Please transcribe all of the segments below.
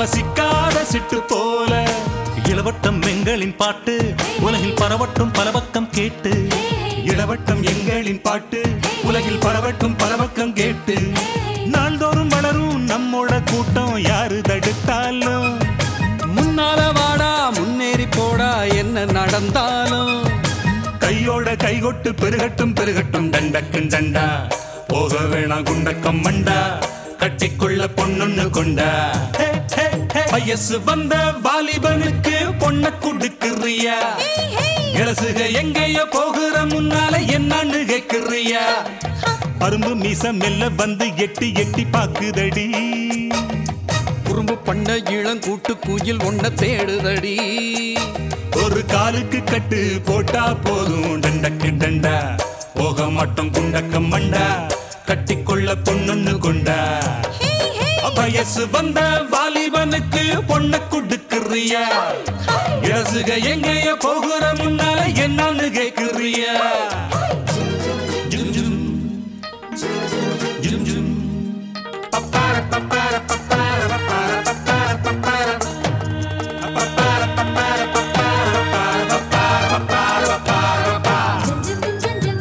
சிக்காத சிட்டு போல இளவட்டம் எங்களின் பாட்டு உலகில் பரவட்டும் பல பக்கம் கேட்டு இளவட்டம் எங்களின் பாட்டு உலகில் பரவட்டும் பல பக்கம் கேட்டு நாள்தோறும் வளரும் நம்மோட கூட்டம் யாரு தடுத்தாலும் முன்னால வாடா முன்னேறி போடா என்ன நடந்தாலும் கையோட கைகொட்டு பெருகட்டும் பெருகட்டும் தண்டக்கும் தண்டா போக வேணாம் குண்டக்கம் மண்டா கட்டிக்கொள்ள பொண்ணுன்னு கொண்டா ஹே, ஹே, ஹே. வயசு வந்த வாலிபனுக்கு பொண்ண கொடுக்குறியா இளசுக எங்கேயோ போகிற முன்னால என்னன்னு கேக்குறியா அரும்பு மீச மெல்ல வந்து எட்டி எட்டி பாக்குதடி குறும்பு பண்ண இளங்கூட்டு குயில் ஒன்ன தேடுதடி ஒரு காலுக்கு கட்டு போட்டா போதும் டண்டக்கு டண்டா போக மாட்டோம் குண்டக்கம் மண்டா கட்டிக்கொள்ள பொண்ணுன்னு கொண்டா வயசு வந்த வாலிபனுக்கு பொண்ண கொடுக்குறியா இளசுக எங்கேயோ போகிற முன்னால என்னன்னு கேக்குறியா ஜும் ஜும். ஜும் ஜும். பப்பார பப்பார பப்பார பப்பார பப்பார பப்பார பப்பார பப்பார பப்பார பப்பார பப்பார பப்பார பப்பார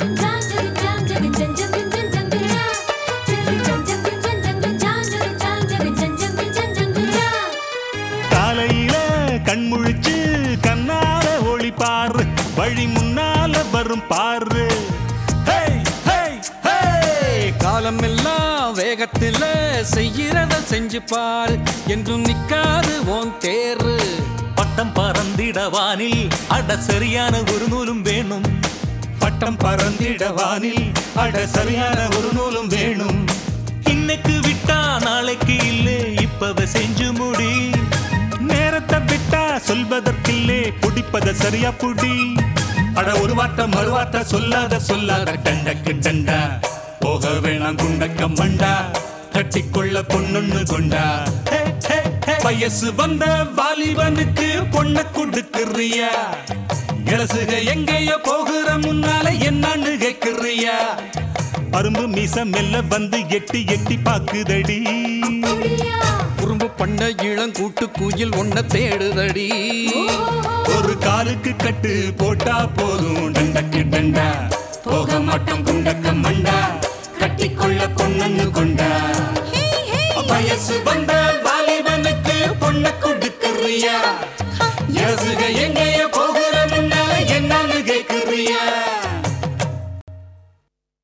காலையில கண்முழிச்சு கண்ணால ஒளி பாரு வழி முன்னால வரும் பாரு ஹேய், ஹேய், ஹேய். காலம் எல்லாம் வேகத்துல செய்யறத செஞ்சு பாரு என்றும் நிக்காது ஓன் தேரு பட்டம் பறந்திட வானில் அட சரியான ஒரு நூலும் வேணும் பட்டம் பறந்திட வானில் அட சரியான ஒரு நூலும் வேணும் இன்னைக்கு விட்டா நாளைக்கு இல்லை இப்பவ செஞ்சு முடி நேரத்தை விட்டா சொல்வதற்கில்லே புடிப்பத சரியா புடி அட ஒரு வார்த்தை மறுவார்த்தை சொல்லாத சொல்லாத டண்டக்கு டண்டா போக வேணாம் குண்டக்க மண்டா கட்டிக்கொள்ள பொண்ணுன்னு கொண்டா ஹே, ஹே, ஹே. வயசு வந்த வாலிபனுக்கு பொண்ண கொடுக்குறியா இளசுக எங்கேயோ போகிற முன்னால என்னன்னு கேக்குறியா அரும்பு மீச மெல்ல வந்து எட்டி எட்டி பாக்குதடி குறும்பு பண்ண இளங்கூட்டு குயில் ஒன்ன தேடுதடி ஒரு காலுக்கு கட்டு போட்டா போதும் டண்டக்கு டண்டா போக மாட்டோம் குண்டக்க மண்டா கட்டிக்கொள்ள பொண்ணுன்னு கொண்டா வயசு வந்த